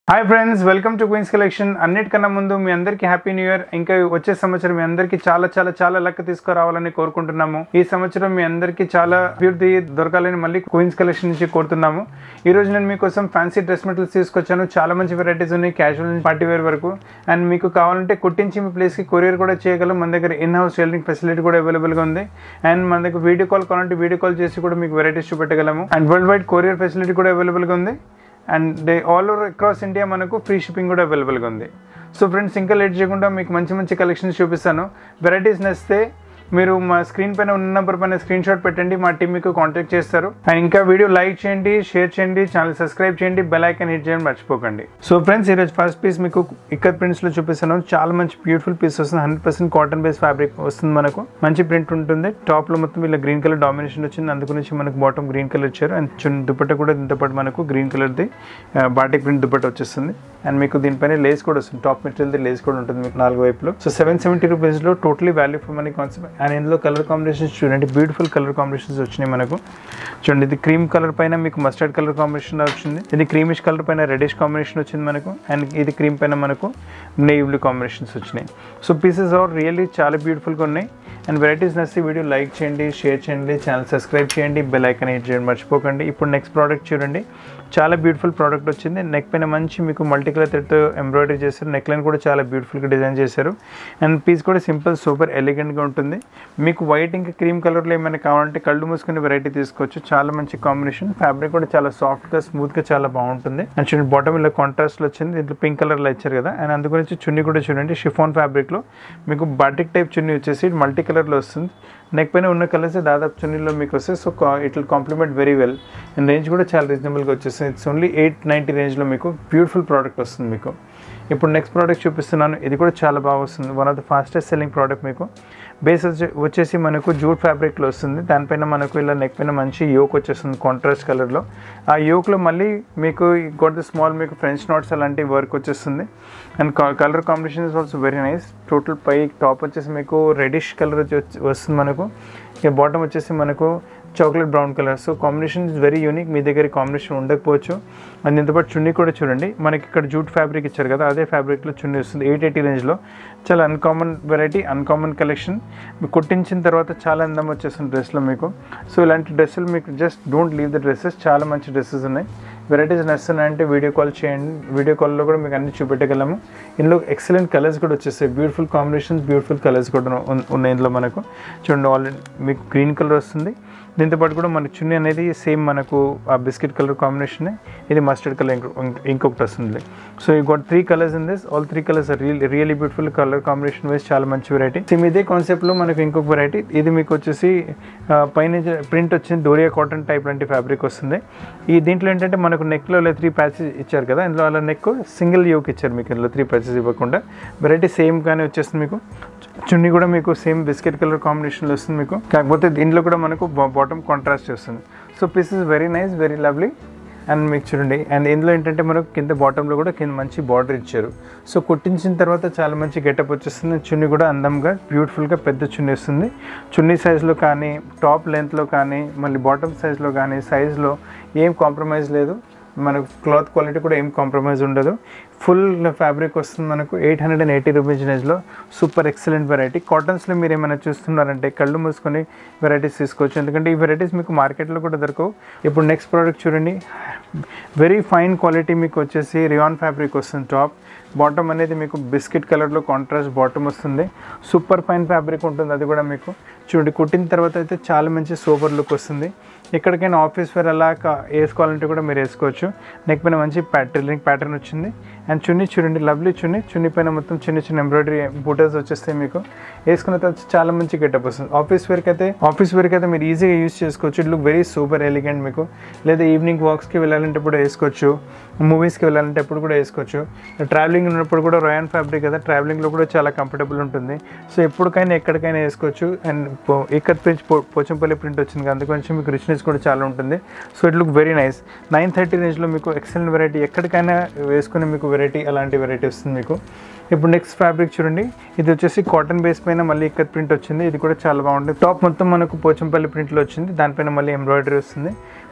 hi friends welcome to Queens Collection అన్నిటికన్నా ముందు మీ అందరికీ హ్యాపీ న్యూ ఇయర్ ఇంకా వచ్చే సంవత్సరం మీ అందరికీ చాలా చాలా చాలా లక్ తీసుకురావాలని కోరుకుంటున్నాము ఈ సంవత్సరం మీ అందరికీ చాలా అభివృద్ధి దొరకాలని మళ్ళీ క్వీన్స్ కలెక్షన్ నుంచి కోరుతున్నాము ఈ రోజు నేను మీకోసం ఫ్యాన్సీ డ్రెస్ మెటీరియల్స్ తీసుకొచ్చాను చాలా మంచి వెరైటీస్ ఉన్నాయి క్యాజువల్ పార్టీ వేర్ వరకు అండ్ మీకు కావాలంటే కుట్టించి మీ ప్లేస్కి కొరియర్ కూడా చేయగలం మన దగ్గర ఇన్ హౌస్ టైలరింగ్ ఫెసిలిటీ కూడా అవైలబుల్గా ఉంది అండ్ మన దగ్గర వీడియో కాల్ కావాలంటే వీడియో కాల్ చేసి కూడా మీకు వెరైటీస్ చూపెట్టగలము and world wide courier facility కూడా అవైలబుల్గా ఉంది and the all over across India మనకు ఫ్రీ షిప్పింగ్ కూడా అవైలబుల్గా ఉంది సో ఫ్రెండ్స్ ఇంకా లేట్ చేయకుండా మీకు మంచి మంచి కలెక్షన్స్ చూపిస్తాను వెరైటీస్ నచ్చితే మీరు మా స్క్రీన్ పైన ఉన్న నెంబర్ పైన స్క్రీన్ షాట్ పెట్టండి మా టీం మీకు కాంటాక్ట్ చేస్తారు అండ్ ఇంకా వీడియో లైక్ చేయండి షేర్ చేయండి ఛానల్ సబ్స్క్రైబ్ చేయండి బెల్ ఐకాన్ హిట్ చేయండి మర్చిపోకండి సో ఫ్రెండ్స్ ఈరోజు ఫస్ట్ పీస్ మీకు ఇక్కత్ ప్రింట్స్లో చూపిస్తాను చాలా మంచి బ్యూటిఫుల్ పీస్ వస్తుంది hundred percent cotton base fabric వస్తుంది మనకు మంచి ప్రింట్ ఉంటుంది టాప్లో మొత్తం ఇలా గ్రీన్ కలర్ డామినేషన్ వచ్చింది అందుకు నుంచి మనకు బాటమ్ గ్రీన్ కలర్ ఇచ్చారు అండ్ చున్ దుపట్ట కూడా దీంతో పాటు మనకు గ్రీన్ కలర్ది బాటిక్ ప్రింట్ దుపట్ట వచ్చేస్తుంది అండ్ మీకు దీనిపైన లేస్ కూడా వస్తుంది టాప్ మెటీరియల్ది లేస్ కూడా ఉంటుంది మీకు నాలుగు వైపులో సో సెవెన్ సెవెంటీ రూపీస్లో totally value for money concept and ఇందులో కలర్ కాంబినేషన్స్ చూడండి బ్యూటిఫుల్ కలర్ కాంబినేషన్స్ వచ్చినాయి మనకు చూడండి ఇది క్రీమ్ కలర్ పైన మీకు మస్టర్డ్ కలర్ కాంబినేషన్ వచ్చింది ఇది క్రీమిష్ కలర్ పైన రెడిష్ కాంబినేషన్ వచ్చింది మనకు అండ్ ఇది క్రీమ్ పైన మనకు నేవీ బ్లూ కాంబినేషన్స్ వచ్చినాయి సో పీసెస్ ఆర్ రియల్లీ చాలా బ్యూటిఫుల్గా ఉన్నాయి అండ్ వెరైటీస్ నచ్చి వీడియో లైక్ చేయండి షేర్ చేయండి ఛానల్ సబ్స్క్రైబ్ చేయండి బెల్ ఐకన్ హిట్ చేయండి మర్చిపోకండి ఇప్పుడు నెక్స్ట్ ప్రోడక్ట్ చూడండి చాలా బ్యూటిఫుల్ ప్రోడక్ట్ వచ్చింది నెక్ పైన మంచి మీకు మల్టీ కలర్ థ్రెడ్తో ఎంబ్రాయిడరీ చేశారు నెక్ లైన్ కూడా చాలా బ్యూటిఫుల్గా డిజైన్ చేశారు అండ్ పీస్ కూడా సింపుల్ సూపర్ ఎలిగెంట్గా ఉంటుంది మీకు వైట్ ఇంకా క్రీమ్ కలర్లో ఏమైనా కావాలంటే కళ్ళు మూసుకునే వెరైటీ తీసుకోవచ్చు చాలా మంచి కాంబినేషన్ ఫ్యాబ్రిక్ కూడా చాలా సాఫ్ట్గా స్మూత్గా చాలా బాగుంటుంది అండ్ చూడండి బాటమ్ ఇలా కాంట్రాస్ట్లో వచ్చింది దీంట్లో పింక్ కలర్లో ఇచ్చారు కదా అండ్ అందు గురించి చున్నీ కూడా చూడండి షిఫాన్ ఫ్యాబ్రిక్లో మీకు బాటిక్ టైప్ చున్నీ వచ్చేసి మల్టీ కలర్లో వస్తుంది నెక్ పైన ఉన్న కలర్స్ దాదాపు చున్నీలో మీకు వస్తే so it will complement very well and range కూడా చాలా రీజనబుల్గా వచ్చేస్తుంది ఇట్స్ ఓన్లీ ఎయిట్ నైంటీ రేంజ్లో మీకు బ్యూటిఫుల్ ప్రోడక్ట్ వస్తుంది మీకు ఇప్పుడు నెక్స్ట్ ప్రోడక్ట్ చూపిస్తున్నాను ఇది కూడా చాలా బాగా వస్తుంది one of the fastest selling product మీకు బేస్ వచ్చే- వచ్చేసి మనకు జూట్ ఫ్యాబ్రిక్లో వస్తుంది దానిపైన మనకు ఇలా నెక్ పైన మంచి యోక్ వచ్చేస్తుంది కాంట్రాస్ట్ కలర్లో ఆ యోక్లో మళ్ళీ మీకు గొడత స్మాల్ మీకు ఫ్రెంచ్ నోట్స్ అలాంటి వర్క్ వచ్చేస్తుంది and colour combination is also very nice total పై టాప్ వచ్చేసి మీకు రెడిష్ కలర్ వస్తుంది మనకు ఇక బాటమ్ వచ్చేసి మనకు chocolate brown colour so combination is very unique మీ దగ్గర కాంబినేషన్ ఉండకపోవచ్చు అండ్ దీంతోపాటు చున్నీ కూడా చూడండి మనకి ఇక్కడ జూట్ ఫ్యాబ్రిక్ ఇచ్చారు కదా అదే ఫ్యాబ్రిక్లో చున్నీ వస్తుంది ఎయిట్ ఎయిటీ రేంజ్లో చాలా అన్కామన్ వెరైటీ అన్కామన్ కలెక్షన్ మీకు కుట్టించిన తర్వాత చాలా అందం వచ్చేస్తుంది డ్రెస్లో మీకు సో ఇలాంటి డ్రెస్సులు మీకు just don't leave the dresses చాలా మంచి డ్రెస్సెస్ ఉన్నాయి వెరైటీస్ నచ్చుతున్నాయంటే వీడియో కాల్ చేయండి వీడియో కాల్లో కూడా మీకు అన్ని చూపెట్టగలము ఇందులో ఎక్సలెంట్ కలర్స్ కూడా వచ్చేస్తాయి బ్యూటిఫుల్ కాంబినేషన్స్ బ్యూటిఫుల్ కలర్స్ కూడా ఉన్- ఉన్నాయి ఇందులో మనకు చూడండి ఆల్రెడీ మీకు గ్రీన్ కలర్ వస్తుంది దీంతో పాటు కూడా మన చున్నీ అనేది సేమ్ మనకు ఆ బిస్కెట్ కలర్ కాంబినేషన్ ఇది మస్టర్డ్ కలర్ ఇంకొకటి వస్తుంది సో ఈ got three colours in this all three colours real really beautiful colour combination wise చాలా మంచి వెరైటీ సేమ్ ఇదే కాన్సెప్ట్లో మనకు ఇంకొక వెరైటీ ఇది మీకు వచ్చేసి ఆ, పైన ప్రింట్ వచ్చింది డోరియా కాటన్ టైప్ లాంటి ఫ్యాబ్రిక్ వస్తుంది ఈ దీంట్లో ఏంటంటే మనకు నెక్లో త్రీ ప్యాచెస్ ఇచ్చారు కదా ఇందులో అలా నెక్ సింగిల్ యోక్ ఇచ్చారు మీకు ఇందులో త్రీ ప్యాచెస్ ఇవ్వకుండా వెరైటీ సేమ్ గానే వచ్చేస్తుంది మీకు చున్నీ కూడా మీకు సేమ్ బిస్కెట్ కలర్ కాంబినేషన్లో వస్తుంది మీకు కాకపోతే దీంట్లో కూడా మనకు బాటమ్ కాంట్రాస్ట్ వస్తుంది so piece is very nice very lovely and మీకు చూడండి అండ్ ఇందులో ఏంటంటే మనకు కింద బాటంలో కూడా కింద మంచి బార్డర్ ఇచ్చారు సో కుట్టించిన తర్వాత చాలా మంచి గెటప్ వచ్చేస్తుంది చున్నీ కూడా అందంగా బ్యూటిఫుల్గా పెద్ద చున్నీ వస్తుంది చున్నీ సైజులో కానీ టాప్ లెంత్లో కానీ మళ్ళీ బాటమ్ సైజులో కానీ సైజులో ఏం కాంప్రమైజ్ లేదు మనకు క్లాత్ క్వాలిటీ కూడా ఏం కాంప్రమైజ్ ఉండదు ఫుల్ ఫ్యాబ్రిక్ వస్తుంది మనకు eight hundred and eighty rupees రేంజ్లో సూపర్ ఎక్సలెంట్ వెరైటీ కాటన్స్లో మీరు ఏమైనా చూస్తున్నారంటే కళ్ళు మూసుకొని వెరైటీస్ తీసుకోవచ్చు ఎందుకంటే ఈ వెరైటీస్ మీకు మార్కెట్లో కూడా దొరకవు ఇప్పుడు నెక్స్ట్ ప్రోడక్ట్ చూడండి వెరీ ఫైన్ క్వాలిటీ మీకు వచ్చేసి రియాన్ ఫ్యాబ్రిక్ వస్తుంది టాప్ బాటమ్ అనేది మీకు బిస్కెట్ కలర్లో కాంట్రాస్ట్ బాటమ్ వస్తుంది సూపర్ ఫైన్ ఫ్యాబ్రిక్ ఉంటుంది అది కూడా మీకు చూడండి కుట్టిన తర్వాత అయితే చాలా మంచి సూపర్ లుక్ వస్తుంది ఎక్కడికైనా ఆఫీస్ వేర్ అలా కా- వేసుకోవాలంటే కూడా మీరు వేసుకోవచ్చు నెక్ పైన మంచి ప్యాటర్న్ ప్యాటర్న్ వచ్చింది అండ్ చున్నీ చూడండి లవ్లీ చున్నీ చున్నీ పైన మొత్తం చిన్న చిన్న ఎంబ్రాయిడరీ బూటర్స్ వచ్చేస్తాయి మీకు వేసుకున్న తర్వాత చాలా మంచి గెటప్ వస్తుంది ఆఫీస్ వేర్కి అయితే ఆఫీస్ వేర్కి అయితే మీరు ఈజీగా యూస్ చేసుకోవచ్చు it look very super elegant మీకు లేదా ఈవినింగ్ వాక్స్కి వెళ్ళాలంటే కూడా వేసుకోవచ్చు మూవీస్కి వెళ్ళాలంటే అప్పుడు కూడా వేసుకోవచ్చు ట్రావెలింగ్ ఉన్నప్పుడు కూడా రయాన్ ఫ్యాబ్రిక్ కదా ట్రావెలింగ్లో కూడా చాలా కంఫర్టబుల్ ఉంటుంది సో ఎప్పటికైనా ఎక్కడికైనా వేసుకోవచ్చు and ikat print Pochampally print వచ్చింది కదా అందుకొంచెం మీకు రిచ్నెస్ కూడా చాలా ఉంటుంది so it look very nice nine thirty రేంజ్లో మీకు ఎక్సలెంట్ వెరైటీ ఎక్కడికైనా వేసుకునే మీకు వెరైటీ అలాంటి వెరైటీ వస్తుంది మీకు ఇప్పుడు నెక్స్ట్ ఫ్యాబ్రిక్ చూడండి ఇది వచ్చేసి కాటన్ బేస్ పైన మళ్ళీ ఇక్కత్ ప్రింట్ వచ్చింది ఇది కూడా చాలా బాగుంటుంది టాప్ మొత్తం మనకు పోచంపల్లి ప్రింట్లో వచ్చింది దానిపైన మళ్ళీ ఎంబ్రాయిడరీ వస్తుంది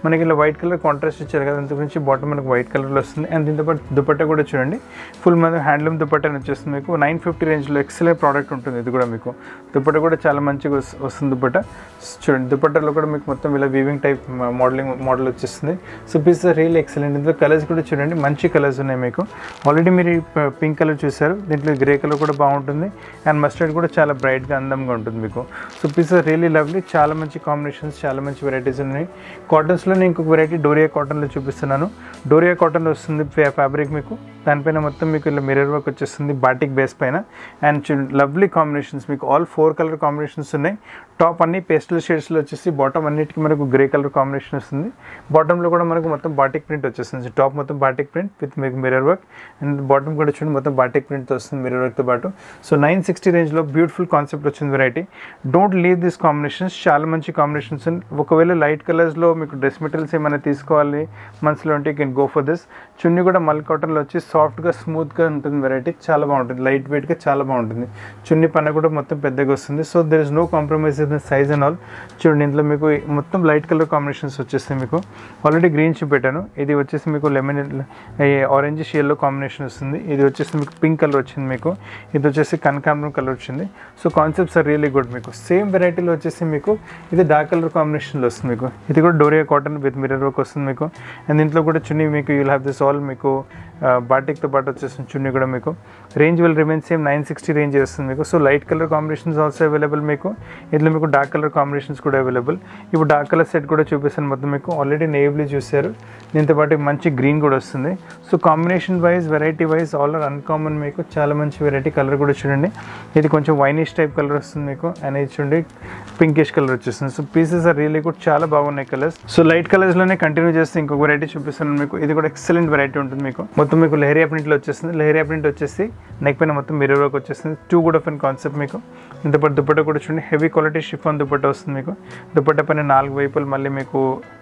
మనకి ఇలా వైట్ కలర్ కాంట్రాస్ట్ ఇచ్చారు కదా అంత గురించి బాటమ్ మనకు వైట్ కలర్లో వస్తుంది అండ్ దీంతో పాటు దుపట్టా కూడా చూడండి ఫుల్ మన హ్యాండ్లూమ్ దుపట్టా అని వచ్చేస్తుంది మీకు నైన్ ఫిఫ్టీ రేంజ్లో ఎక్సలెంట్ ప్రోడక్ట్ ఉంటుంది ఇది కూడా మీకు దుపట్టా కూడా చాలా మంచిగా వస్- వస్తుంది దుపట్టా చూడండి దుపట్టాలో కూడా మీకు మొత్తం ఇలా వీవింగ్ టైప్ మోడలింగ్ మోడల్ వచ్చేస్తుంది సో పీస్ రియల్ ఎక్సలెంట్ ఇందులో కలర్స్ కూడా చూడండి మంచి కలర్స్ ఉన్నాయి మీకు ఆల్రెడీ మీరు పింక్ కలర్ చూసారు దీంట్లో గ్రే కలర్ కూడా బాగుంటుంది అండ్ మస్టర్డ్ కూడా చాలా బ్రైట్గా అందంగా ఉంటుంది మీకు సో పీస్ రియలీ లవ్లీ చాలా మంచి కాంబినేషన్స్ చాలా మంచి వెరైటీస్ ఉన్నాయి కాటన్స్లో నేను ఇంకొక వెరైటీ డోరియా కాటన్లో చూపిస్తున్నాను డోరియా కాటన్లో వస్తుంది ఫ్యాబ్రిక్ మీకు దానిపైన మొత్తం మీకు ఇలా మిర్రర్ వర్క్ వచ్చేస్తుంది బాటిక్ బేస్ పైన అండ్ లవ్లీ కాంబినేషన్స్ మీకు ఆల్ ఫోర్ కలర్ కాంబినేషన్స్ ఉన్నాయి టాప్ అన్ని పేస్టల్ షేడ్స్లో వచ్చేసి బాటమ్ అన్నిటికీ మనకు గ్రే కలర్ కాంబినేషన్ వస్తుంది బాటంలో కూడా మనకు మొత్తం బాటిక్ ప్రింట్ వచ్చేస్తుంది టాప్ మొత్తం బాటిక్ ప్రింట్ విత్ మీకు మిర్రర్ వర్క్ అండ్ బాటమ్ కూడా చూడండి మొత్తం బాటిక్ ప్రింట్తో వస్తుంది మిర్రర్ వర్క్తో పాటు సో నైన్ సిక్స్టీ రేంజ్లో బ్యూటిఫుల్ కాన్సెప్ట్ వచ్చింది variety don't leave this combinations చాలా మంచి కాంబినేషన్స్ ఒకవేళ లైట్ కలర్స్లో మీకు డ్రెస్ మెటీరియల్స్ ఏమైనా తీసుకోవాలి మనసులో ఉంటే you can go for this చున్నీ కూడా మల్ కాటన్లో వచ్చి సాఫ్ట్గా స్మూత్గా ఉంటుంది వెరైటీ చాలా బాగుంటుంది లైట్ వెయిట్గా చాలా బాగుంటుంది చున్నీ పన్న కూడా మొత్తం పెద్దగా వస్తుంది so there is no compromise in size and all చూడండి ఇందులో మీకు మొత్తం లైట్ కలర్ కాంబినేషన్స్ వచ్చేస్తాయి మీకు ఆల్రెడీ గ్రీన్ చూపెట్టాను ఇది వచ్చేసి మీకు లెమన్ ఆరెంజ్ షేడ్లో కాంబినేషన్ వస్తుంది ఇది వచ్చేసి మీకు పింక్ కలర్ వచ్చింది మీకు ఇది వచ్చేసి కనకాంబరం కలర్ వచ్చింది so concepts are really good మీకు సేమ్ వెరైటీలో వచ్చేసి మీకు ఇది డార్క్ కలర్ కాంబినేషన్లో వస్తుంది మీకు ఇది కూడా doria cotton with mirror work వస్తుంది మీకు అండ్ దీంట్లో కూడా చున్నీ మీకు యూల్ హ్యావ్ దిస్ ఆల్ మీకు బాటిక్తో పాటు వచ్చేస్తుంది చున్నీ కూడా మీకు range will remain same nine sixty range వస్తుంది మీకు so light colour combinations also available మీకు ఇందులో మీకు డార్క్ కలర్ కాంబినేషన్స్ కూడా అవైలబుల్ ఇప్పుడు డార్క్ కలర్ సెట్ కూడా చూపిస్తాను మొత్తం మీకు ఆల్రెడీ నేవ్లీ చూసారు దీంతో పాటు మంచి గ్రీన్ కూడా వస్తుంది so combination wise variety wise all are uncommon మీకు చాలా మంచి వెరైటీ కలర్ కూడా చూడండి ఇది కొంచెం వైనిష్ టైప్ కలర్ వస్తుంది మీకు అండ్ ఇది చూడండి పింకిష్ కలర్ వచ్చేస్తుంది సో పీసెస్ ఆర్ రియలీ కూడా చాలా బాగున్నాయి కలర్స్ సో లైట్ కలర్స్లోనే కంటిన్యూ చేస్తే ఇంకొక వెరైటీ చూపిస్తాను మీకు ఇది కూడా ఎక్సలెంట్ వెరైటీ ఉంటుంది మీకు మొత్తం మీకు లెహరియా ప్రింట్లో వచ్చేస్తుంది లెహరియా ప్రింట్ వచ్చేసి నెక్ పైన మొత్తం మిర్రర్ వర్క్ వచ్చేస్తుంది టూ కూడా ఫిన్ కాన్సెప్ట్ మీకు ఇంత పాటు దుపట్టా కూడా చూడండి హెవీ క్వాలిటీ షిఫాన్ దుపట్టా వస్తుంది మీకు దుపట్టా పైన నాలుగు వైపులు మళ్ళీ మీకు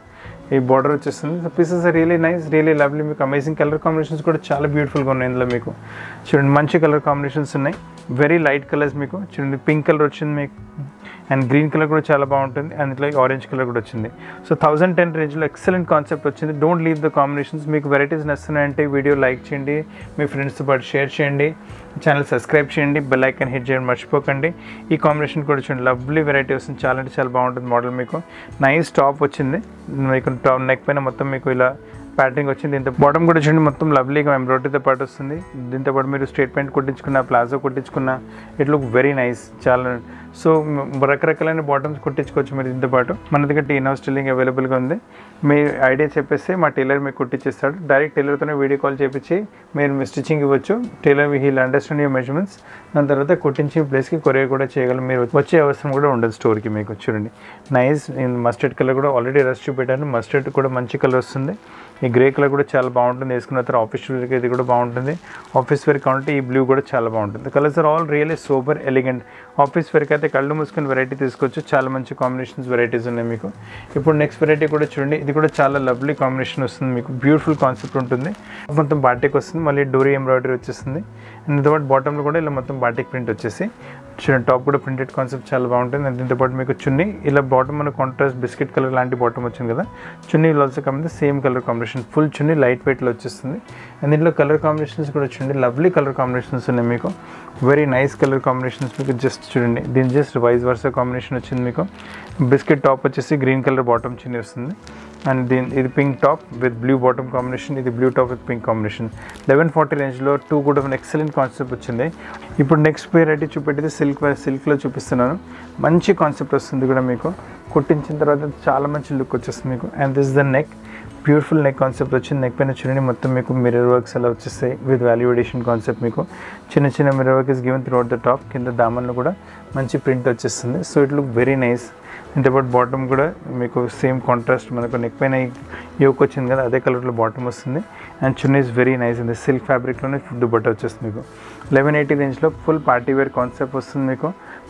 ఈ బార్డర్ వచ్చేస్తుంది so pieces really nice really lovely మీకు అమేజింగ్ కలర్ కాంబినేషన్స్ కూడా చాలా బ్యూటిఫుల్గా ఉన్నాయి ఇందులో మీకు చూడండి మంచి కలర్ కాంబినేషన్స్ ఉన్నాయి వెరీ లైట్ కలర్స్ మీకు చూడండి పింక్ కలర్ వచ్చింది మీకు అండ్ గ్రీన్ కలర్ కూడా చాలా బాగుంటుంది అండ్ ఇట్లా ఆరెంజ్ కలర్ కూడా వచ్చింది సో థౌసండ్ టెన్ రేంజ్లో ఎక్సలెంట్ కాన్సెప్ట్ వచ్చింది డోంట్ లీవ్ ద కాంబినేషన్స్ మీకు వెరైటీస్ నచ్చుతున్నాయంటే వీడియో లైక్ చేయండి మీ ఫ్రెండ్స్తో పాటు షేర్ చేయండి ఛానల్ సబ్స్క్రైబ్ చేయండి బెల్ ఐకాన్ హిట్ చేయండి మర్చిపోకండి ఈ కాంబినేషన్ కూడా చూడండి లవ్లీ వెరైటీ వస్తుంది చాలా అంటే చాలా బాగుంటుంది మోడల్ మీకు నైస్ టాప్ వచ్చింది మీకు టాప్ నెక్ పైన మొత్తం మీకు ఇలా ప్యాటర్నింగ్ వచ్చింది దీంతో బాటమ్ కూడా చూడండి మొత్తం లవ్లీగా ఎంబ్రాయిడరీతో పాటు వస్తుంది దీంతో పాటు మీరు స్ట్రేట్ ప్యాంట్ కుట్టించుకున్న ప్లాజో కుట్టించుకున్న ఇట్ లుక్ వెరీ నైస్ చాలా సో మ- రకరకాలైన బాటమ్స్ కుట్టించుకోవచ్చు మీరు దీంతో పాటు మన దగ్గర టీ హౌస్ స్టిల్లింగ్ అవైలబుల్గా ఉంది మీ ఐడియా చెప్పేస్తే మా టైలర్ మీకు కుట్టించేస్తాడు డైరెక్ట్ టైలర్తోనే వీడియో కాల్ చేపించి మీరు మీ స్టిచ్చింగ్ ఇవ్వచ్చు tailor he'll understand your measurements దాని తర్వాత కుట్టించి ప్లేస్కి కొరియర్ కూడా చేయగలం మీరు వచ్చే అవసరం కూడా ఉండదు స్టోర్కి మీకు చూడండి నైస్ మస్టర్డ్ కలర్ కూడా ఆల్రెడీ రష్ చూపెట్టాను మస్టర్డ్ కూడా మంచి కలర్ వస్తుంది ఈ గ్రే కలర్ కూడా చాలా బాగుంటుంది వేసుకున్న తర్వాత ఆఫీస్ వేర్కి ఇది కూడా బాగుంటుంది ఆఫీస్ వేర్ కావాలంటే ఈ బ్లూ కూడా చాలా బాగుంటుంది colours are all really super elegant office వేర్కి అయితే కళ్ళు మూసుకుని వెరైటీ తీసుకోవచ్చు చాలా మంచి కాంబినేషన్స్ వెరైటీస్ ఉన్నాయి మీకు ఇప్పుడు నెక్స్ట్ వెరైటీ కూడా చూడండి ఇది కూడా చాలా లవ్లీ కాంబినేషన్ వస్తుంది మీకు బ్యూటిఫుల్ కాన్సెప్ట్ ఉంటుంది మొత్తం బాటిక్ వస్తుంది మళ్ళీ డోరీ ఎంబ్రాయిడరీ వచ్చేస్తుంది అండ్ దీంతో పాటు బాటంలో కూడా ఇలా మొత్తం బాటిక్ ప్రింట్ వచ్చేసి చూడండి టాప్ కూడా ప్రింటెడ్ కాన్సెప్ట్ చాలా బాగుంటుంది అండ్ దీంతో పాటు మీకు చున్నీ ఇలా బాటమ్ మన కాంట్రాస్ట్ బిస్కెట్ కలర్ లాంటి బాటమ్ వచ్చింది కదా చున్నీ ఆల్సో కమింది సేమ్ కలర్ కాంబినేషన్ ఫుల్ చున్నీ లైట్ వెయిట్లో వచ్చేస్తుంది అండ్ దీంట్లో కలర్ కాంబినేషన్స్ కూడా చూడండి లవ్లీ కలర్ కాంబినేషన్స్ ఉన్నాయి మీకు వెరీ నైస్ కలర్ కాంబినేషన్స్ మీకు జస్ట్ చూడండి దీని జస్ట్ వైజ్ వర్సా కాంబినేషన్ వచ్చింది మీకు బిస్కెట్ టాప్ వచ్చేసి గ్రీన్ కలర్ బాటమ్ చిన్ని వస్తుంది అండ్ దీని ఇది pink top with blue bottom combination ఇది blue top with pink combination eleven forty రేంజ్లో టూ కూడా ఎక్సలెంట్ కాన్సెప్ట్ వచ్చింది ఇప్పుడు నెక్స్ట్ వెరైటీ చూపెట్టేది సిల్క్ సిల్క్లో చూపిస్తున్నాను మంచి కాన్సెప్ట్ వస్తుంది కూడా మీకు కుట్టించిన తర్వాత చాలా మంచి లుక్ వచ్చేస్తుంది మీకు and this the neck beautiful neck concept వచ్చింది నెక్ పైన చూడండి మొత్తం మీకు మిర్రర్ వర్క్స్ అలా వచ్చేస్తాయి విత్ వాల్యుయేషన్ కాన్సెప్ట్ మీకు చిన్న చిన్న mirror work is given throughout the top కింద దామన్లో కూడా మంచి ప్రింట్ వచ్చేస్తుంది so it look very nice ఇంత పాటు బాటమ్ కూడా మీకు సేమ్ కాంట్రాస్ట్ మనకు నెక్ పైన యోక్ వచ్చింది కదా అదే కలర్లో బాటమ్ వస్తుంది అండ్ చున్నీ ఇస్ వెరీ నైస్ ఉంది సిల్క్ ఫ్యాబ్రిక్లోనే దుబ్బట్ట వచ్చేస్తుంది మీకు లెవెన్ ఎయిటీ రేంజ్లో ఫుల్ పార్టీ వేర్ కాన్సెప్ట్ వస్తుంది మీకు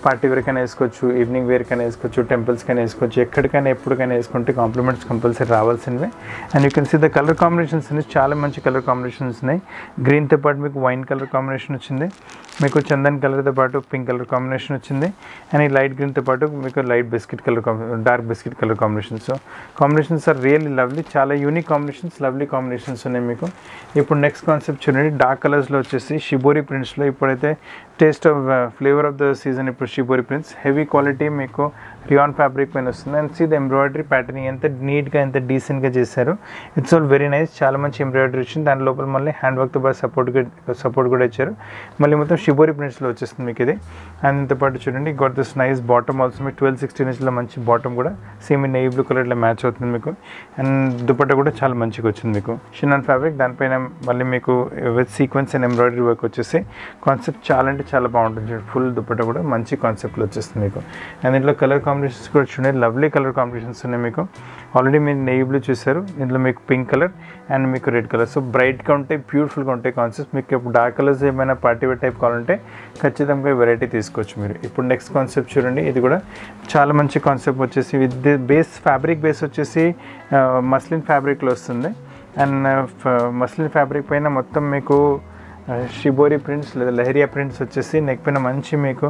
పార్టీ వేర్ కైనా వేసుకోవచ్చు ఈవినింగ్ వేర్ కైనా వేసుకోవచ్చు టెంపుల్స్ కైనా వేసుకోవచ్చు ఎక్కడికైనా ఎప్పటికైనా వేసుకుంటే కాంప్లిమెంట్స్ కంపల్సరీ రావాల్సినవే and you can see the colour combinations ఉన్నాయి చాలా మంచి కలర్ కాంబినేషన్స్ ఉన్నాయి గ్రీన్తో పాటు మీకు వైన్ కలర్ కాంబినేషన్ వచ్చింది మీకు చందన్ కలర్తో పాటు పింక్ కలర్ కాంబినేషన్ వచ్చింది అండ్ ఈ లైట్ గ్రీన్తో పాటు మీకు light biscuit colour dark biscuit colour combinations so combinations are really lovely చాలా యూనిక్ కాంబినేషన్స్ లవ్లీ కాంబినేషన్స్ ఉన్నాయి మీకు ఇప్పుడు నెక్స్ట్ కాన్సెప్ట్ చూడండి డార్క్ కలర్స్లో వచ్చేసి షిబోరి ప్రింట్స్లో ఇప్పుడైతే taste of flavour of the season ఇప్పుడు షిబోరి ప్రింట్స్ హెవీ క్వాలిటీ మీకు రియాన్ ఫ్యాబ్రిక్ పైన వస్తుంది and see the embroidery pattern ఎంత నీట్గా ఎంత డీసెంట్గా చేశారు ఇట్స్ ఆల్ వెరీ నైస్ చాలా మంచి ఎంబ్రాయిడరీ వచ్చింది దాని లోపల మళ్ళీ హ్యాండ్ వర్క్తో పాటు సపోర్ట్ సపోర్ట్ కూడా ఇచ్చారు మళ్ళీ మొత్తం షిబోరి ప్రింట్స్లో వచ్చేస్తుంది మీకు ఇది అండ్ ఇంత పాటు చూడండి got this nice bottom also మీకు ట్వెల్వ్ సిక్స్టీన్ ఇంచ్లో మంచి బాటమ్ కూడా సేమ్ నెయ్యి బ్లూ కలర్ ఇట్లా మ్యాచ్ అవుతుంది మీకు అండ్ దుపట్టా కూడా చాలా మంచిగా వచ్చింది మీకు షినాన్ ఫ్యాబ్రిక్ దానిపైన మళ్ళీ మీకు with sequins and embroidery work వచ్చేసి కాన్సెప్ట్ చాలా అంటే చాలా బాగుంటుంది ఫుల్ దుపట్టా కూడా మంచి కాన్సెప్ట్లో వచ్చేస్తుంది మీకు అండ్ దీంట్లో కలర్ కాంబినేషన్స్ కూడా చూడండి లవ్లీ కలర్ కాంబినేషన్స్ ఉన్నాయి మీకు ఆల్రెడీ మీరు నెయ్యి బ్లూ చూసారు ఇందులో మీకు పింక్ కలర్ అండ్ మీకు రెడ్ కలర్ సో బ్రైట్గా ఉంటాయి బ్యూటిఫుల్గా ఉంటాయి కాన్సెప్ట్ మీకు ఇప్పుడు డార్క్ కలర్స్ ఏమైనా పార్టీ వేర్ టైప్ కావాలంటే ఖచ్చితంగా వెరైటీ తీసుకోవచ్చు మీరు ఇప్పుడు నెక్స్ట్ కాన్సెప్ట్ చూడండి ఇది కూడా చాలా మంచి కాన్సెప్ట్ వచ్చేసి విత్ బేస్ ఫ్యాబ్రిక్ బేస్ వచ్చేసి మస్లిన్ ఫ్యాబ్రిక్లో వస్తుంది అండ్ మస్లిన్ ఫ్యాబ్రిక్ పైన మొత్తం మీకు షిబోరి ప్రింట్స్ లేదా లహరియా ప్రింట్స్ వచ్చేసి నెక్ పైన మంచి మీకు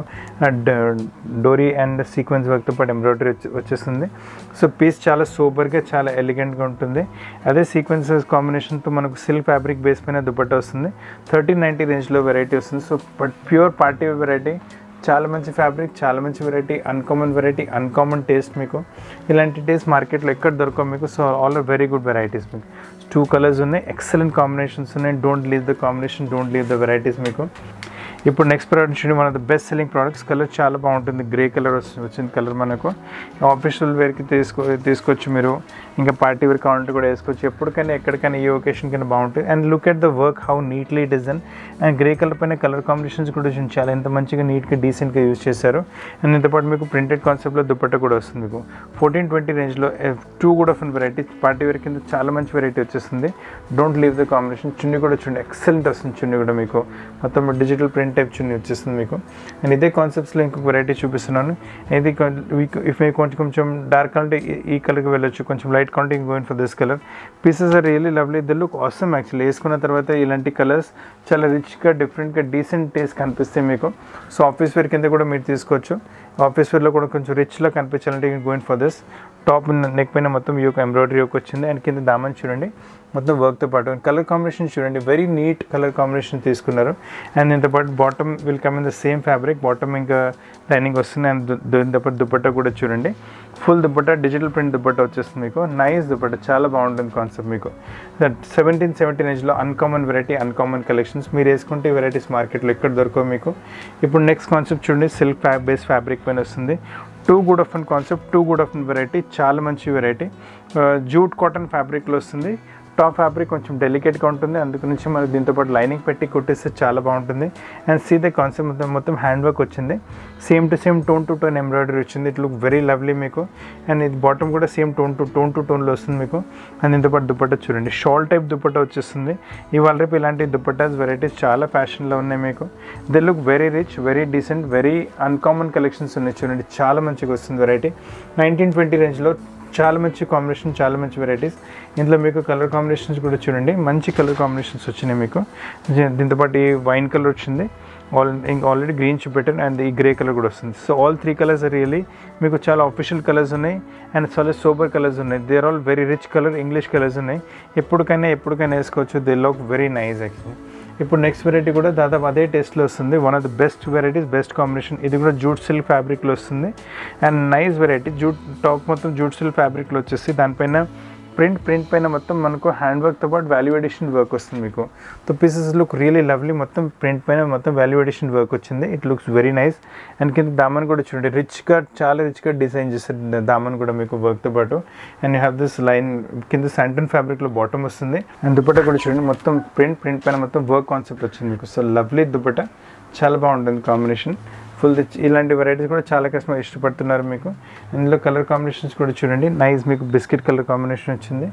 డోరీ అండ్ సీక్వెన్స్ వర్క్తో పాటు ఎంబ్రాయిడరీ వచ్చేస్తుంది సో పీస్ చాలా సూపర్గా చాలా ఎలిగెంట్గా ఉంటుంది అదే సీక్వెన్సెస్ కాంబినేషన్తో మనకు సిల్క్ ఫ్యాబ్రిక్ బేస్ పైన దుపట్టా వస్తుంది థర్టీన్ నైంటీ రేంజ్లో వెరైటీ వస్తుంది so but pure party variety చాలా మంచి ఫ్యాబ్రిక్ చాలా మంచి variety uncommon variety uncommon taste మీకు ఇలాంటి టేస్ట్ మార్కెట్లో ఎక్కడ దొరకవు మీకు so all are very good varieties మీకు టూ కలర్స్ ఉన్నాయి ఎక్సలెంట్ కాంబినేషన్స్ ఉన్నాయి don't leave the combination don't leave the varieties మీకు ఇప్పుడు నెక్స్ట్ ప్రోడక్ట్ చూడండి మన బెస్ట్ సెల్లింగ్ ప్రోడక్ట్స్ కలర్ చాలా బాగుంటుంది గ్రే కలర్ వచ్చింది కలర్ మనకు ఆఫీషియల్ వేర్కి తీసుకో తీసుకోవచ్చు మీరు ఇంకా పార్టీ వేర్ కావాలంటే కూడా వేసుకోవచ్చు ఎప్పటికైనా ఎక్కడికైనా ఈ ఒకేషన్కైనా బాగుంటుంది and look at the work how neatly design and grey colour పైన కలర్ కాంబినేషన్స్ కూడా చాలా ఎంత మంచిగా నీట్గా డీసెంట్గా యూజ్ చేశారు అండ్ ఇంతపాటు మీకు ప్రింటెడ్ కాన్సెప్ట్లో దుపట్టా కూడా వస్తుంది మీకు ఫోర్టీన్ ట్వంటీ రేంజ్లో టూ కూడా ఆఫ్ వెరైటీ పార్టీ వేర్ కింద చాలా మంచి వెరైటీ వచ్చేస్తుంది డోంట్ లీవ్ ద కాంబినేషన్ చున్నీ కూడా చూడండి ఎక్సలెంట్ వస్తుంది చున్నీ కూడా మీకు మొత్తం డిజిటల్ ప్రింట్ టైప్ చున్నీ వచ్చేస్తుంది మీకు అండ్ ఇదే కాన్సెప్ట్స్లో ఇంకొక వెరైటీ చూపిస్తున్నాను ఇది ఇఫ్ మీకు కొంచెం కొంచెం డార్క్ అంటే ఈ కలర్కి వెళ్ళొచ్చు కొంచెం light counting going for this colour pieces are really lovely the look awesome actually వేసుకున్న తర్వాత ఇలాంటి కలర్స్ చాలా రిచ్గా డిఫరెంట్గా డీసెంట్ టేస్ట్ కనిపిస్తాయి మీకు సో ఆఫీస్ వేర్ కింద కూడా మీరు తీసుకోవచ్చు ఆఫీస్ వేర్లో కూడా కొంచెం రిచ్లా కనిపించాలంటే going for this top neck పైన మొత్తం ఈ యొక్క ఎంబ్రాయిడరీ యొక్క వచ్చింది అండ్ కింద దామన్ చూడండి మొత్తం వర్క్తో పాటు కలర్ కాంబినేషన్ చూడండి వెరీ నీట్ కలర్ కాంబినేషన్ తీసుకున్నారు అండ్ దీంతో పాటు bottom will come in the same fabric bottom ఇంకా లైనింగ్ వస్తుంది అండ్ దీంతో పాటు దుపట్టా కూడా చూడండి full dupatta digital print dupatta వచ్చేస్తుంది మీకు నైస్ దుపట్టా చాలా బాగుంటుంది కాన్సెప్ట్ మీకు సెవెంటీన్ సెవెంటీన్ ఏజ్లో అన్కామన్ వెరైటీ అన్కామన్ కలెక్షన్స్ మీరు వేసుకుంటే ఈ వెరైటీస్ మార్కెట్లో ఎక్కడ దొరకవు మీకు ఇప్పుడు నెక్స్ట్ కాన్సెప్ట్ చూడండి సిల్క్ ఫ్యా బేస్ ఫ్యాబ్రిక్ పైన వస్తుంది two good of an concept too good of an variety చాలా మంచి వెరైటీ జూట్ కాటన్ ఫ్యాబ్రిక్లో వస్తుంది టాప్ ఫ్యాబ్రిక్ కొంచెం డెలికేట్గా ఉంటుంది అందుకు నుంచి మనకి దీంతో పాటు లైనింగ్ పెట్టి కుట్టేస్తే చాలా బాగుంటుంది అండ్ సీదే కాన్సెప్ట్ మొత్తం మొత్తం హ్యాండ్ వర్క్ వచ్చింది same to same tone to tone embroidery వచ్చింది ఇట్ లుక్ వెరీ లవ్లీ మీకు అండ్ ఇది బాటమ్ కూడా same tone to tone to టోన్లో వస్తుంది మీకు అండ్ దీంతో పాటు దుపట్టా చూడండి షాల్ టైప్ దుపట్టా వచ్చేస్తుంది ఇవాళ రేపు ఇలాంటి దుపట్టాస్ వెరైటీస్ చాలా ఫ్యాషన్లో ఉన్నాయి మీకు they look very rich very decent very uncommon collections ఉన్నాయి చూడండి చాలా మంచిగా వస్తుంది వెరైటీ నైన్టీన్ ట్వంటీ రేంజ్లో చాలా మంచి కాంబినేషన్ చాలా మంచి వెరైటీస్ ఇందులో మీకు కలర్ కాంబినేషన్స్ కూడా చూడండి మంచి కలర్ కాంబినేషన్స్ వచ్చినాయి మీకు దీంతోపాటు ఈ వైన్ కలర్ వచ్చింది ఆల్ ఇంకా ఆల్రెడీ గ్రీన్ చూపెట్టాను అండ్ ఈ గ్రే కలర్ కూడా వస్తుంది so all three colours really మీకు చాలా ఆఫిషియల్ కలర్స్ ఉన్నాయి అండ్ చాలా సూపర్ కలర్స్ ఉన్నాయి they are all very rich colour English colours ఉన్నాయి ఎప్పటికైనా ఎప్పటికైనా వేసుకోవచ్చు they look very nice actually ఇప్పుడు నెక్స్ట్ వెరైటీ కూడా దాదాపు అదే టేస్ట్లో వస్తుంది one of the best varieties best combination ఇది కూడా జూట్ సిల్క్ ఫ్యాబ్రిక్లో వస్తుంది and nice variety jute top మొత్తం జూట్ సిల్క్ ఫ్యాబ్రిక్లో వచ్చేసి దానిపైన ప్రింట్ ప్రింట్ పైన మొత్తం మనకు హ్యాండ్ వర్క్తో పాటు వాల్యూ ఎడిషన్ వర్క్ వస్తుంది మీకు so pieces look really lovely మొత్తం ప్రింట్ పైన మొత్తం వాల్యూ ఎడిషన్ వర్క్ వచ్చింది it looks very nice and కింద దామన్ కూడా చూడండి రిచ్గా చాలా రిచ్గా డిజైన్ చేస్తారు దామన్ కూడా మీకు వర్క్తో పాటు and you have this line కింద శాంటన్ ఫ్యాబ్రిక్లో బాటమ్ వస్తుంది అండ్ దుపట్టా కూడా చూడండి మొత్తం ప్రింట్ ప్రింట్ పైన మొత్తం వర్క్ కాన్సెప్ట్ వచ్చింది మీకు సో లవ్లీ దుపట్టా చాలా బాగుంటుంది కాంబినేషన్ ఫుల్ ఇలాంటి వెరైటీస్ కూడా చాలా కస్టమర్ ఇష్టపడుతున్నారు మీకు ఇందులో కలర్ కాంబినేషన్స్ కూడా చూడండి నైస్ మీకు బిస్కెట్ కలర్ కాంబినేషన్ వచ్చింది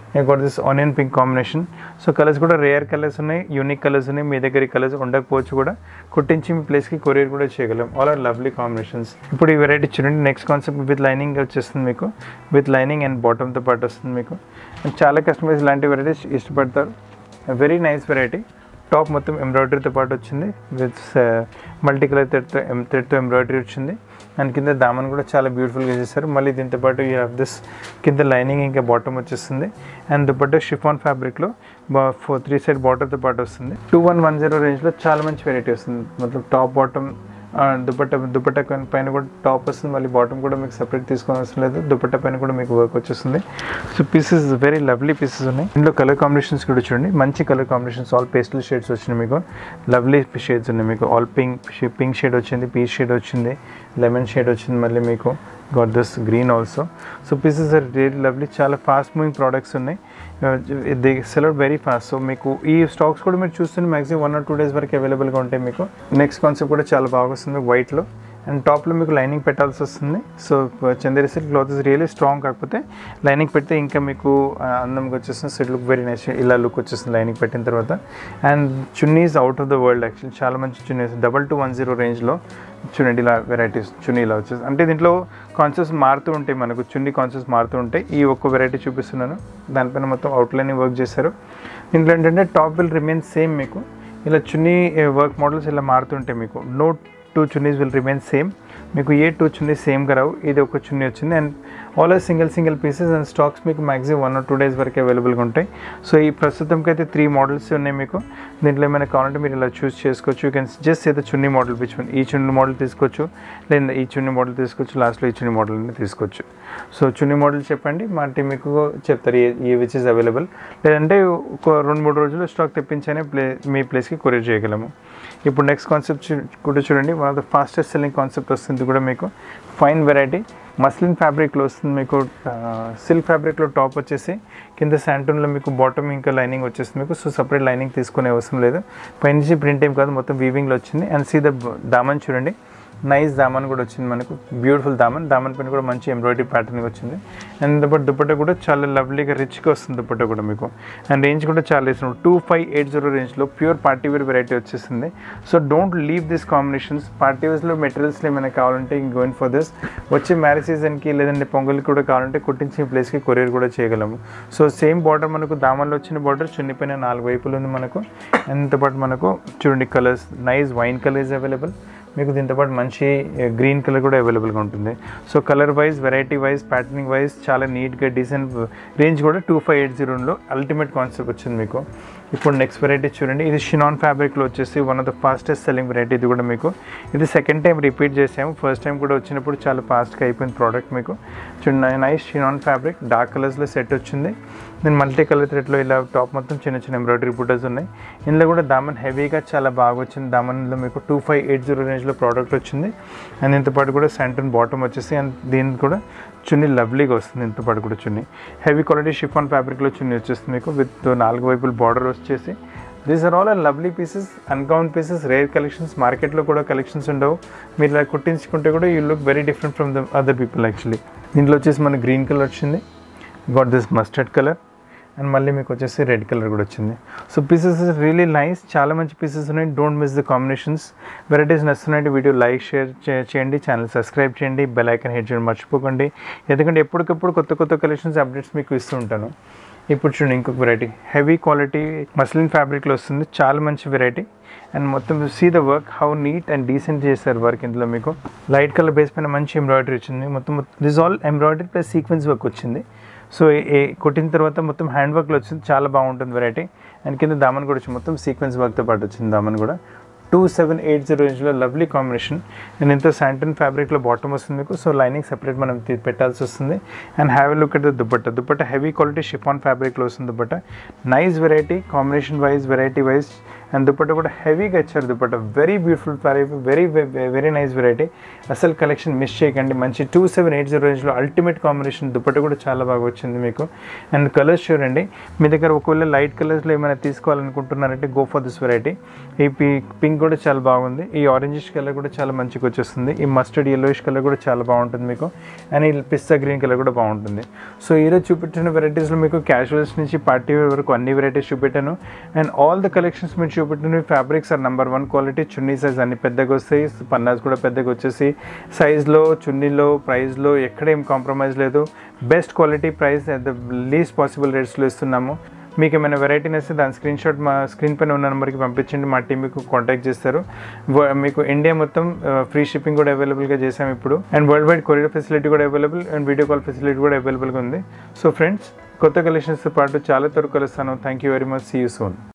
got this onion pink combination so colours కూడా రేర్ కలర్స్ ఉన్నాయి యూనిక్ కలర్స్ ఉన్నాయి మీ దగ్గర ఈ కలర్స్ ఉండకపోవచ్చు కూడా కుట్టించి మీ ప్లేస్కి కొరియర్ కూడా చేయగలం ఆల్ ఆర్ లవ్లీ కాంబినేషన్స్ ఇప్పుడు ఈ వెరైటీ చూడండి నెక్స్ట్ కాన్సెప్ట్ విత్ లైనింగ్ వచ్చేస్తుంది మీకు విత్ లైనింగ్ అండ్ బాటమ్తో పాటు వస్తుంది మీకు And చాలా కస్టమర్స్ ఇలాంటి వెరైటీస్ ఇష్టపడతారు వెరీ నైస్ వెరైటీ టాప్ మొత్తం ఎంబ్రాయిడరీతో పాటు వచ్చింది విత్ మల్టీ కలర్ థ్రెడ్తో థ్రెడ్తో ఎంబ్రాయిడరీ వచ్చింది అండ్ కింద దామన్ కూడా చాలా బ్యూటిఫుల్గా చేశారు మళ్ళీ దీంతో పాటు యూ హ్యావ్ దిస్ కింద లైనింగ్ ఇంకా బాటమ్ వచ్చేస్తుంది అండ్ దుపట్ట షిఫాన్ ఫ్యాబ్రిక్లో ఫోర్ త్రీ సైడ్ బాటర్తో పాటు వస్తుంది టూ వన్ వన్ జీరో రేంజ్లో చాలా మంచి వెరైటీ వస్తుంది మొత్తం టాప్ బాటమ్ దుపట్ట దుపట్ట పైన కూడా టాప్ వస్తుంది మళ్ళీ బాటమ్ కూడా మీకు సపరేట్ తీసుకోవాల్సిన అవసరం లేదు దుపట్ట పైన కూడా మీకు వర్క్ వచ్చేస్తుంది so pieces very lovely pieces ఉన్నాయి ఇందులో కలర్ కాంబినేషన్స్ కూడా చూడండి మంచి colour combinations all pastel shades వచ్చినాయి మీకు లవ్లీ షేడ్స్ ఉన్నాయి మీకు ఆల్ పింక్ పింక్ షేడ్ వచ్చింది పీచ్ షేడ్ వచ్చింది లెమన్ షేడ్ వచ్చింది మళ్ళీ మీకు got this green also so pieces are real lovely చాలా ఫాస్ట్ మూవింగ్ ప్రోడక్ట్స్ ఉన్నాయి they sell out very fast so మీకు ఈ స్టాక్స్ కూడా మీరు చూస్తుంటే maximum one or two days వరకు అవైలబుల్గా ఉంటాయి మీకు నెక్స్ట్ కాన్సెప్ట్ కూడా చాలా బాగా వస్తుంది వైట్లో అండ్ టాప్లో మీకు లైనింగ్ పెట్టాల్సి వస్తుంది so Chanderi silk cloth is really strong కాకపోతే లైనింగ్ పెడితే ఇంకా మీకు ఆ, అందంగా వచ్చేస్తుంది so it look very nice ఇలా లుక్ వచ్చేస్తుంది లైనింగ్ పెట్టిన తర్వాత and chunnis out of the world actually చాలా మంచి chunnis double two one zero రేంజ్లో చూడండి ఇలా వెరైటీస్ చున్నీ ఇలా వచ్చేసి అంటే దీంట్లో కాన్సెప్ట్స్ మారుతూ ఉంటాయి మనకు చున్నీ కాన్సెప్ట్స్ మారుతూ ఉంటాయి ఈ ఒక్క వెరైటీ చూపిస్తున్నాను దానిపైన మొత్తం అవుట్లైన్ వర్క్ చేశారు దీంట్లో ఏంటంటే టాప్ విల్ రిమైన్ సేమ్ మీకు ఇలా చున్నీ వర్క్ మోడల్స్ ఇలా మారుతుంటాయి మీకు no two chunnis will remain same మీకు ఏ టూ చున్నీస్ సేమ్గా రావు ఇది ఒక చున్నీ వచ్చింది and all are single single pieces and stocks మీకు maximum one or two days వరకు అవైలబుల్గా ఉంటాయి సో ఈ ప్రస్తుతంకి అయితే త్రీ మోడల్స్ ఉన్నాయి మీకు దీంట్లో ఏమైనా కావాలంటే మీరు ఇలా చూస్ చేసుకోవచ్చు యూ కెన్ జస్ట్ ఏదో చున్నీ మోడల్ విచ్ వన్ ఈ చున్నీ మోడల్ తీసుకోవచ్చు లేదా ఈ చున్నీ మోడల్ తీసుకోవచ్చు లాస్ట్లో ఈ చున్నీ మోడల్ తీసుకోవచ్చు సో చున్నీ మోడల్ చెప్పండి మా టీం మీకు చెప్తారు a a which is available లేదంటే ఒక రెండు మూడు రోజుల్లో స్టాక్ తెప్పించనే ప్లే మీ ప్లేస్కి కొరియర్ చేయగలము ఇప్పుడు నెక్స్ట్ కాన్సెప్ట్ కూడా చూడండి one of the fastest selling concept వస్తుంది కూడా మీకు ఫైన్ వెరైటీ మస్లిన్ ఫ్యాబ్రిక్లో వస్తుంది మీకు సిల్క్ ఫ్యాబ్రిక్లో టాప్ వచ్చేసి కింద శాంటూన్లో మీకు బాటమ్ ఇంకా లైనింగ్ వచ్చేస్తుంది మీకు సో సపరేట్ లైనింగ్ తీసుకునే అవసరం లేదు పైనుంచి ప్రింట్ ఏం కాదు మొత్తం వీవింగ్లో వచ్చింది అండ్ సీ ద దామన్ చూడండి నైస్ దామన్ కూడా వచ్చింది మనకు బ్యూటిఫుల్ దామన్ దామన్ పైన కూడా మంచి ఎంబ్రాయిడరీ ప్యాటర్న్ వచ్చింది అండ్ దుపట్ట దుపట్ట కూడా చాలా లవ్లీగా రిచ్గా వస్తుంది దుపట్ట కూడా మీకు అండ్ రేంజ్ కూడా చాలా ఇస్తున్నాం టూ ఫైవ్ ఎయిట్ జీరో రేంజ్లో ప్యూర్ పార్టీ వేర్ వెరైటీ వచ్చేసింది so don't leave this combinations party వేర్స్లో మెటీరియల్స్లో ఏమైనా కావాలంటే గోయిన్ ఫర్ దిస్ వచ్చే మ్యారేజ్ సీజన్కి లేదంటే పొంగల్కి కూడా కావాలంటే కుట్టించిన ప్లేస్కి కొరియర్ కూడా చేయగలము సో సేమ్ బార్డర్ మనకు దామన్లో వచ్చిన బార్డర్ చున్ని పైన నాలుగు వైపులు ఉంది మనకు అండ్ పాటు మనకు చూడండి colours nice wine colours available మీకు దీంతో పాటు మంచి గ్రీన్ కలర్ కూడా అవైలబుల్గా ఉంటుంది so colour wise variety wise patterning wise చాలా నీట్గా డీసెంట్ రేంజ్ కూడా టూ ఫైవ్ ఎయిట్ జీరోలో అల్టిమేట్ కాన్సెప్ట్ వచ్చింది మీకు ఇప్పుడు నెక్స్ట్ వెరైటీ చూడండి ఇది షినాన్ ఫ్యాబ్రిక్లో వచ్చేసి one of the fastest selling variety ఇది కూడా మీకు ఇది సెకండ్ టైం రిపీట్ చేసాము ఫస్ట్ టైం కూడా వచ్చినప్పుడు చాలా ఫాస్ట్గా అయిపోయింది ప్రోడక్ట్ మీకు చూడండి నైస్ షినాన్ ఫ్యాబ్రిక్ డార్క్ కలర్స్లో సెట్ వచ్చింది నేను మల్టీ కలర్ థ్రెడ్లో ఇలా టాప్ మొత్తం చిన్న చిన్న ఎంబ్రాయిడరీ బుటర్స్ ఉన్నాయి ఇందులో కూడా దామన్ హెవీగా చాలా బాగా వచ్చింది దామన్లో మీకు టూ ఫైవ్ ఎయిట్ జీరో రేంజ్లో ప్రోడక్ట్ వచ్చింది అండ్ ఇంత పాటు కూడా సెంటర్ బాటమ్ వచ్చేసి అండ్ దీనికి కూడా చున్నీ లవ్లీగా వస్తుంది ఇంత పాటు కూడా చున్నీ హెవీ క్వాలిటీ షిఫాన్ ఫ్యాబ్రిక్లో చున్నీ వచ్చేస్తుంది మీకు విత్ నాలుగు వైపులు బార్డర్ వచ్చేసి these are all lovely pieces uncount pieces rare collections మార్కెట్లో కూడా కలెక్షన్స్ ఉండవు మీరు ఇలా కుట్టించుకుంటే కూడా you look very different from the other people actually దీంట్లో వచ్చేసి మన గ్రీన్ కలర్ వచ్చింది got this mustard colour and మళ్ళీ మీకు వచ్చేసి రెడ్ కలర్ కూడా వచ్చింది so pieces is really nice చాలా మంచి పీసెస్ ఉన్నాయి don't miss the combinations varieties నచ్చుతున్నాయి వీడియో లైక్ షేర్ చేయండి ఛానల్ సబ్స్క్రైబ్ చేయండి బెల్ ఐకన్ హిట్ చేయడం మర్చిపోకండి ఎందుకంటే ఎప్పటికప్పుడు కొత్త కొత్త కలెక్షన్స్ అప్డేట్స్ మీకు ఇస్తూ ఉంటాను ఇప్పుడు చూడండి ఇంకొక వెరైటీ హెవీ క్వాలిటీ మస్లిన్ ఫ్యాబ్రిక్లో వస్తుంది చాలా మంచి వెరైటీ అండ్ మొత్తం see the work how neat and decent చేశారు వర్క్ ఇందులో మీకు లైట్ కలర్ బేస్ పైన మంచి ఎంబ్రాయిడరీ వచ్చింది మొత్తం this all embroidery plus sequence work వచ్చింది సో ఏ కొట్టిన తర్వాత మొత్తం హ్యాండ్ వర్క్లో వచ్చింది చాలా బాగుంటుంది వెరైటీ అండ్ కింద దామన్ కూడా వచ్చింది మొత్తం సీక్వెన్స్ వర్క్తో పాటు వచ్చింది దామన్ కూడా టూ సెవెన్ ఎయిట్ జీరో రేంజ్లో లవ్లీ కాంబినేషన్ అండ్ ఇంత శాంటన్ ఫ్యాబ్రిక్లో బాటమ్ వస్తుంది మీకు సో లైనింగ్ సెపరేట్ మనం తీ- పెట్టాల్సి వస్తుంది and have look at the dupatta dupatta heavy quality chiffon ఫ్యాబ్రిక్లో వస్తుంది dupatta nice variety combination wise variety wise and dupatta కూడా హెవీగా ఇచ్చారు dupatta very beautiful very very nice variety అసలు కలెక్షన్ మిస్ చేయకండి మంచి టూ సెవెన్ ఎయిట్ జీరో రేంజ్లో అల్టిమేట్ కాంబినేషన్ దుపట్ట కూడా చాలా బాగా వచ్చింది మీకు అండ్ కలర్స్ చూడండి మీ దగ్గర ఒకవేళ లైట్ కలర్స్లో ఏమైనా తీసుకోవాలనుకుంటున్నారంటే గో ఫర్ దిస్ వెరైటీ ఈ పి పింక్ కూడా చాలా బాగుంది ఈ ఆరెంజిష్ కలర్ కూడా చాలా మంచిగా వచ్చేస్తుంది ఈ మస్టర్డ్ ఎల్లోయిష్ కలర్ కూడా చాలా బాగుంటుంది మీకు అండ్ ఈ పిస్తా గ్రీన్ కలర్ కూడా బాగుంటుంది సో ఈరోజు చూపెట్టిన వెరైటీస్లో మీకు క్యాజువల్స్ నుంచి పార్టీ వేర్ వరకు అన్ని వెరైటీస్ చూపెట్టాను అండ్ ఆల్ ద కలెక్షన్స్ మీరు చూపెట్టిన fabrics are number one quality chunni size అన్ని పెద్దగా వస్తాయి పన్నాస్ కూడా పెద్దగా వచ్చేసి సైజ్లో చున్నీలో ప్రైస్లో ఎక్కడ ఏం కాంప్రమైజ్ లేదు best quality price at the least possible రేట్స్లో ఇస్తున్నాము మీకు ఏమైనా వెరైటీ నచ్చితే దాని స్క్రీన్ షాట్ మా స్క్రీన్ పైన ఉన్న నెంబర్కి పంపించండి మా టీం మీకు కాంటాక్ట్ చేస్తారు వ- మీకు ఇండియా మొత్తం ఫ్రీ షిప్పింగ్ కూడా అవైలబుల్గా చేసాం ఇప్పుడు and world wide courier facility కూడా available and video call facility కూడా అవైలబుల్గా ఉంది సో ఫ్రెండ్స్ కొత్త కలెక్షన్స్తో పాటు చాలా త్వరగా కలుస్తాను thank you very much see you soon